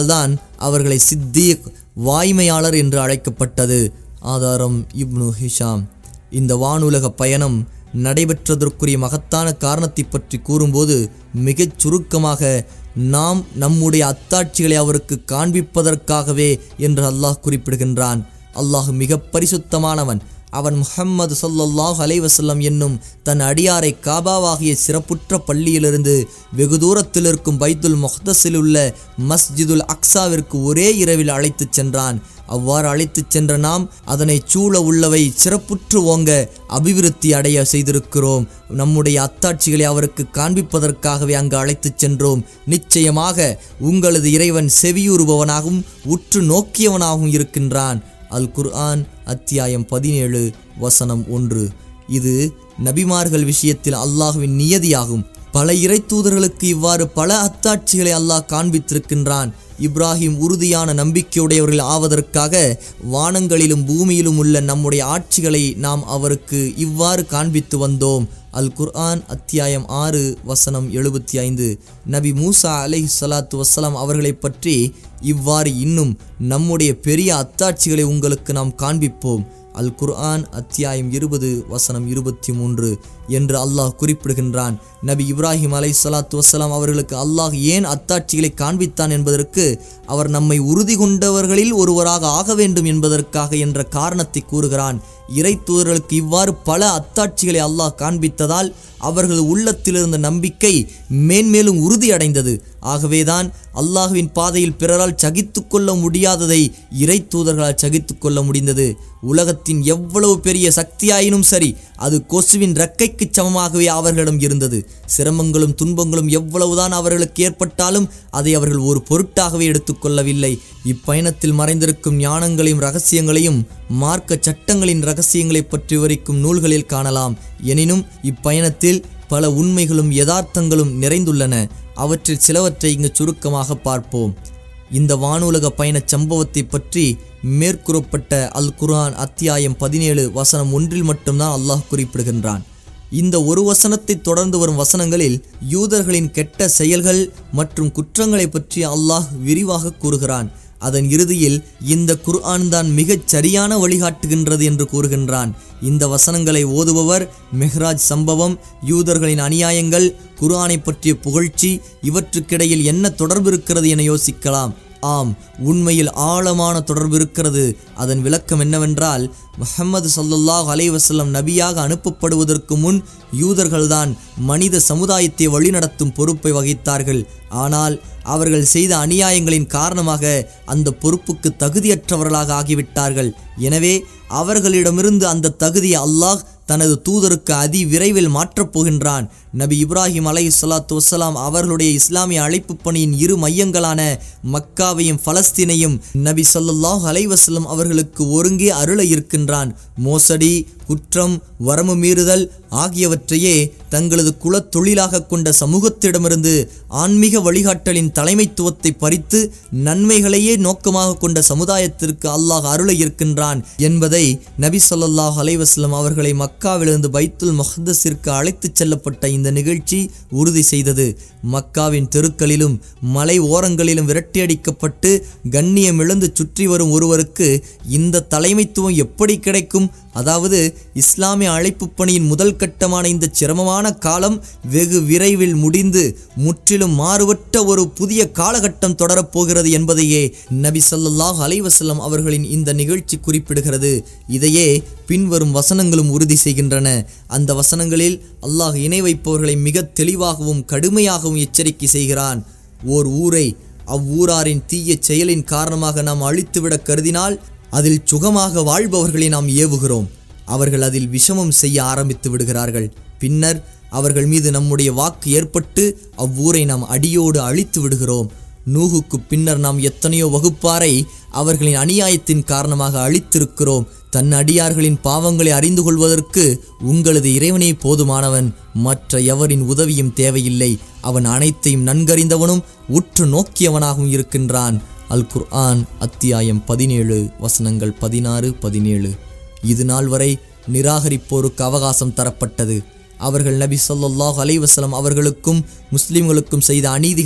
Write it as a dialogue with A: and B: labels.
A: தான் அவர்களை சித்தீக் வாய்மையாளர் என்று அழைக்கப்பட்டது ஆதாரம் இப்னு ஹிஷாம் இந்த வானுலக பயணம் நடைபெற்றதற்குரிய மகத்தான காரணத்தை பற்றி கூறும்போது மிகச் சுருக்கமாக நாம் நம்முடைய அத்தாட்சிகளை அவருக்கு காண்பிப்பதற்காகவே என்று அல்லாஹ் குறிப்பிடுகின்றான் அல்லாஹ் மிக பரிசுத்தமானவன் அவன் முஹம்மது ஸல்லல்லாஹு அலைஹி வஸல்லம் என்னும் தன் அடியாரை காபாவாகிய சிறப்புற்ற பள்ளியிலிருந்து வெகு தூரத்தில் இருக்கும் பைத்துல் முஹ்தஸில் உள்ள மஸ்ஜிதுல் அக்ஸாவிற்கு ஒரே இரவில் அழைத்துச் சென்றான் அவ்வாறு அழைத்துச் சென்ற நாம் அதனை சூழ உள்ளவை சிறப்புற்று ஓங்க அபிவிருத்தி அடைய செய்திருக்கிறோம் நம்முடைய அத்தாட்சிகளை அவருக்கு காண்பிப்பதற்காகவே அங்கு அழைத்துச் சென்றோம் நிச்சயமாக உங்களது இறைவன் செவியுறுபவனாகவும் உற்று நோக்கியவனாகவும் இருக்கின்றான் அல் குர்ஆன் அத்தியாயம் பதினேழு வசனம் ஒன்று இது நபிமார்கள் விஷயத்தில் அல்லாஹ்வின் நியதியாகும் பல இறை தூதர்களுக்கு இவ்வாறு பல அத்தாட்சிகளை அல்லாஹ் காண்பித்திருக்கின்றான் இப்ராஹிம் உறுதியான நம்பிக்கையுடையவர்கள் ஆவதற்காக வானங்களிலும் பூமியிலும் உள்ள நம்முடைய ஆட்சிகளை நாம் அவருக்கு இவ்வாறு காண்பித்து வந்தோம் அல் குர்ஆன் அத்தியாயம் ஆறு வசனம் எழுபத்தி ஐந்து நபி மூசா அலை சலாத்து வசலாம் அவர்களை பற்றி இவ்வாறு இன்னும் நம்முடைய பெரிய அத்தாட்சிகளை உங்களுக்கு நாம் காண்பிப்போம் அல் குர்ஆன் அத்தியாயம் இருபது வசனம் இருபத்தி மூன்று என்று அல்லாஹ் குறிப்பிடுகின்றான் நபி இப்ராஹிம் அலை சலாத்து வசலாம் அவர்களுக்கு அல்லாஹ் ஏன் அத்தாட்சிகளை காண்பித்தான் என்பதற்கு அவர் நம்மை உறுதி கொண்டவர்களில் ஒருவராக ஆக வேண்டும் என்பதற்காக என்ற காரணத்தை கூறுகிறான் இறை தூதர்களுக்கு இவ்வாறு பல அத்தாட்சிகளை அல்லாஹ் காண்பித்ததால் அவர்கள் உள்ளத்திலிருந்த நம்பிக்கை மேன்மேலும் உறுதியடைந்தது ஆகவேதான் அல்லாஹுவின் பாதையில் பிறரால் சகித்து கொள்ள முடியாததை இறை தூதர்களால் சகித்து கொள்ள முடிந்தது உலகத்தின் எவ்வளவு பெரிய சக்தியாயினும் சரி அது கொசுவின் ரெக்கைக்கு சமமாகவே அவர்களிடம் இருந்தது சிரமங்களும் துன்பங்களும் எவ்வளவுதான் அவர்களுக்கு ஏற்பட்டாலும் அதை அவர்கள் ஒரு பொருட்டாகவே எடுத்துக்கொள்ளவில்லை இப்பயணத்தில் மறைந்திருக்கும் ஞானங்களையும் ரகசியங்களையும் மார்க்க சட்டங்களின் ரகசியங்களை பற்றி விவரிக்கும் நூல்களில் காணலாம் எனினும் இப்பயணத்தில் பல உண்மைகளும் யதார்த்தங்களும் நிறைந்துள்ளன அவற்றில் சிலவற்றை இங்கு சுருக்கமாக பார்ப்போம் இந்த வானுலக பயணச் சம்பவத்தை பற்றி மேற்கூறப்பட்ட அல் குர்ஆன் அத்தியாயம் பதினேழு வசனம் ஒன்றில் மட்டும்தான் அல்லாஹ் குறிப்பிடுகின்றான் இந்த ஒரு வசனத்தை தொடர்ந்து வரும் வசனங்களில் யூதர்களின் கெட்ட செயல்கள் மற்றும் குற்றங்களை பற்றி அல்லாஹ் விரிவாக கூறுகிறான் அதன் இறுதியில் இந்த குர்ஆன் தான் மிகச் சரியான வழிகாட்டுகின்றது என்று கூறுகின்றான் இந்த வசனங்களை ஓதுபவர் மெஹ்ராஜ் சம்பவம் யூதர்களின் அநியாயங்கள் குர்ஆனை பற்றிய புகழ்ச்சி இவற்றுக்கிடையில் என்ன தொடர்பு இருக்கிறது என யோசிக்கலாம் ஆம் உண்மையில் ஆழமான தொடர்பு இருக்கிறது அதன் விளக்கம் என்னவென்றால் முஹம்மது ஸல்லல்லாஹு அலைஹி வஸல்லம் நபியாக அனுப்பப்படுவதற்கு முன் யூதர்கள்தான் மனித சமுதாயத்தை வழிநடத்தும் பொறுப்பை வகித்தார்கள் ஆனால் அவர்கள் செய்த அநியாயங்களின் காரணமாக அந்த பொறுப்புக்கு தகுதியற்றவர்களாக ஆகிவிட்டார்கள் எனவே அவர்களிடமிருந்து அந்த தகுதியை அல்லாஹ் தனது தூதருக்கு அதி விரைவில் மாற்றப் போகின்றான் நபி இப்ராஹிம் அலை சலாத்து வசலாம் அவர்களுடைய இஸ்லாமிய அழைப்பு பணியின் இரு மையங்களான மக்காவையும் பலஸ்தீனையும் நபி ஸல்லல்லாஹு அலைஹி வஸல்லம் அவர்களுக்கு ஒருங்கே அருள இருக்கின்றான் மோசடி குற்றம் வரம்பு மீறுதல் ஆகியவற்றையே தங்களது குலத் தொழிலாக கொண்ட சமூகத்திடமிருந்து ஆன்மீக வழிகாட்டலின் தலைமைத்துவத்தை பறித்து நன்மைகளையே நோக்கமாக கொண்ட சமுதாயத்திற்கு அல்லாஹ் அருள இருக்கின்றான் என்பதை நபி ஸல்லல்லாஹு அலைஹி வஸல்லம் அவர்களை மக்காவிலிருந்து பைத்துல் மஹ்தஸிற்கு அழைத்துச் செல்லப்பட்ட இந்த நிகழ்ச்சி உறுதி செய்தது மக்காவின் தெருக்களிலும் மலை ஓரங்களிலும் விரட்டியடிக்கப்பட்டு கண்ணியம் இழந்து சுற்றி வரும் ஒருவருக்கு இந்த தலைமைத்துவம் எப்படி கிடைக்கும் அதாவது இஸ்லாமிய அழைப்பு பணியின் முதல் கட்டமான இந்த சிரமமான காலம் வெகு விரைவில் முடிந்து முற்றிலும் மாறுபட்ட ஒரு புதிய காலகட்டம் தொடரப்போகிறது என்பதையே நபி ஸல்லல்லாஹு அலைஹி வஸல்லம் அவர்களின் இந்த நிகழ்ச்சி குறிப்பிடுகிறது இதையே பின்வரும் வசனங்களும் உறுதி செய்கின்றன அந்த வசனங்களில் அல்லாஹ் இணை வைப்பவர்களை மிக தெளிவாகவும் கடுமையாகவும் எச்சரிக்கை செய்கிறான் ஓர் ஊரை அவ்வூராரின் தீய செயலின் காரணமாக நாம் அழித்துவிட கருதினால் அதில் சுகமாக வாழ்பவர்களை நாம் ஏவுகிறோம் அவர்கள் அதில் விஷமம் செய்ய ஆரம்பித்து விடுகிறார்கள் பின்னர் அவர்கள் மீது நம்முடைய வாக்கு ஏற்பட்டு அவ்வூரை நாம் அடியோடு அழித்து விடுகிறோம் நூகுக்கு பின்னர் நாம் எத்தனையோ வகுப்பாரை அவர்களின் அநியாயத்தின் காரணமாக அழித்திருக்கிறோம் தன் அடியார்களின் பாவங்களை அறிந்து கொள்வதற்கு உங்களது இறைவனே போதுமானவன் மற்ற எவரின் உதவியும் தேவையில்லை அவன் அனைத்தையும் நன்கறிந்தவனும் உற்று நோக்கியவனாகவும் இருக்கின்றான் அல் குர்ஆன் அத்தியாயம் பதினேழு வசனங்கள் பதினாறு பதினேழு இது நாள் வரை நிராகரிப்போருக்கு அவகாசம் தரப்பட்டது அவர்கள் நபி ஸல்லல்லாஹு அலைஹி வஸல்லம் அவர்களுக்கும் முஸ்லிம்களுக்கும் செய்த அநீதிகள்